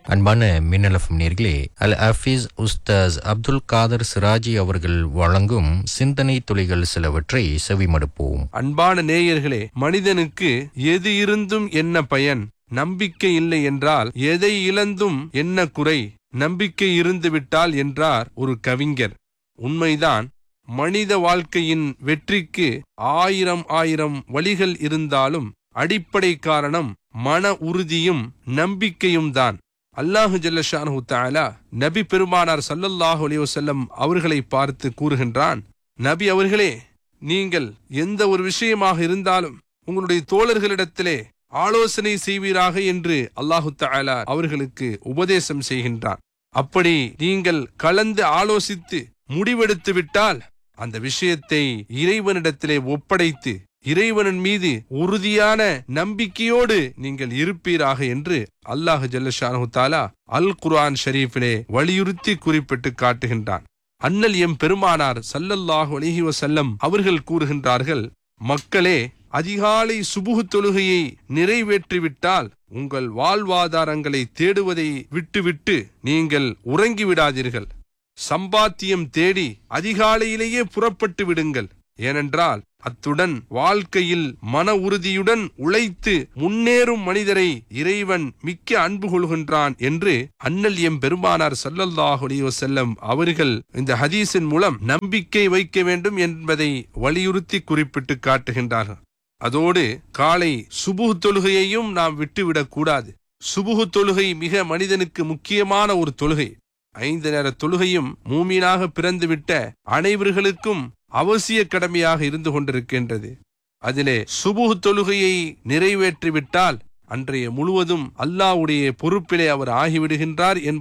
அன்பான மின்னலஃபம் நேர்களே அல் ஹஃபீஸ் உஸ்தாஸ் அப்துல் காதர் சிராஜி அவர்கள் வழங்கும் சிந்தனை துளிகள் சிலவற்றை செவிமடுப்போம் அன்பான நேயர்களே மனிதனுக்கு எது இருந்தும் என்ன பயன் நம்பிக்கை இல்லை என்றால் எதை இழந்தும் என்ன குறை நம்பிக்கை இருந்து விட்டால் என்றார் ஒரு கவிஞர் உண்மைதான் மனித வாழ்க்கையின் வெற்றிக்கு ஆயிரம் ஆயிரம் வழிகள் இருந்தாலும் அடிப்படை காரணம் மன உறுதியும் நம்பிக்கையும் தான் அல்லாஹு ஜல்லஷானு தாலா நபி பெருமானார் சல்லல்லாஹு அலைஹி வஸல்லம் அவர்களை பார்த்து கூறுகின்றான் நபி அவர்களே நீங்கள் எந்த ஒரு விஷயமாக இருந்தாலும் உங்களுடைய தோழர்களிடத்திலே ஆலோசனை செய்வீராக என்று அல்லாஹு தஆலா அவர்களுக்கு உபதேசம் செய்கின்றான் அப்படி நீங்கள் கலந்து ஆலோசித்து முடிவெடுத்து விட்டால் அந்த விஷயத்தை இறைவனிடத்திலே ஒப்படைத்து இறைவனின் மீது உறுதியான நம்பிக்கையோடு நீங்கள் இருப்பீராக என்று அல்லாஹ் ஜல்லஷானு தாலா அல் குர்ஆன் ஷரீஃபிலே வலியுறுத்தி குறிப்பிட்டு காட்டுகின்றான் அண்ணல் எம் பெருமானார் சல்லல்லாஹு அலைஹி வஸல்லம் அவர்கள் கூறுகின்றார்கள் மக்களே அதிகாலை சுபுகு தொழுகையை நிறைவேற்றிவிட்டால் உங்கள் வாழ்வாதாரங்களை தேடுவதை விட்டுவிட்டு நீங்கள் உறங்கிவிடாதீர்கள் சம்பாத்தியம் தேடி அதிகாலையிலேயே புறப்பட்டு விடுங்கள் ஏனென்றால் அத்துடன் வாழ்க்கையில் மன உறுதியுடன் உழைத்து முன்னேறும் மனிதரை இறைவன் மிக்க அன்பு கொள்கின்றான் என்று அண்ணல் எம் பெருமானார் சல்லல்லாஹு அலைஹி வஸல்லம் அவர்கள் இந்த ஹதீஸின் மூலம் நம்பிக்கை வைக்க வேண்டும் என்பதை வலியுறுத்தி குறிப்பிட்டு காட்டுகின்றார்கள் அதோடு காலை சுபுகு தொழுகையையும் நாம் விட்டுவிடக் கூடாது சுபுகு தொழுகை மிக மனிதனுக்கு முக்கியமான ஒரு தொழுகை ஐந்து நேர தொழுகையும் மூமீனாக பிறந்துவிட்ட அனைவர்களுக்கும் அவசிய கடமையாக இருந்து கொண்டிருக்கின்றது அதிலே சுபுகு தொழுகையை நிறைவேற்றிவிட்டால் அன்றைய முழுவதும் அல்லாஹ்வுடைய பொறுப்பிலே அவர் ஆகிவிடுகின்றார் என்பது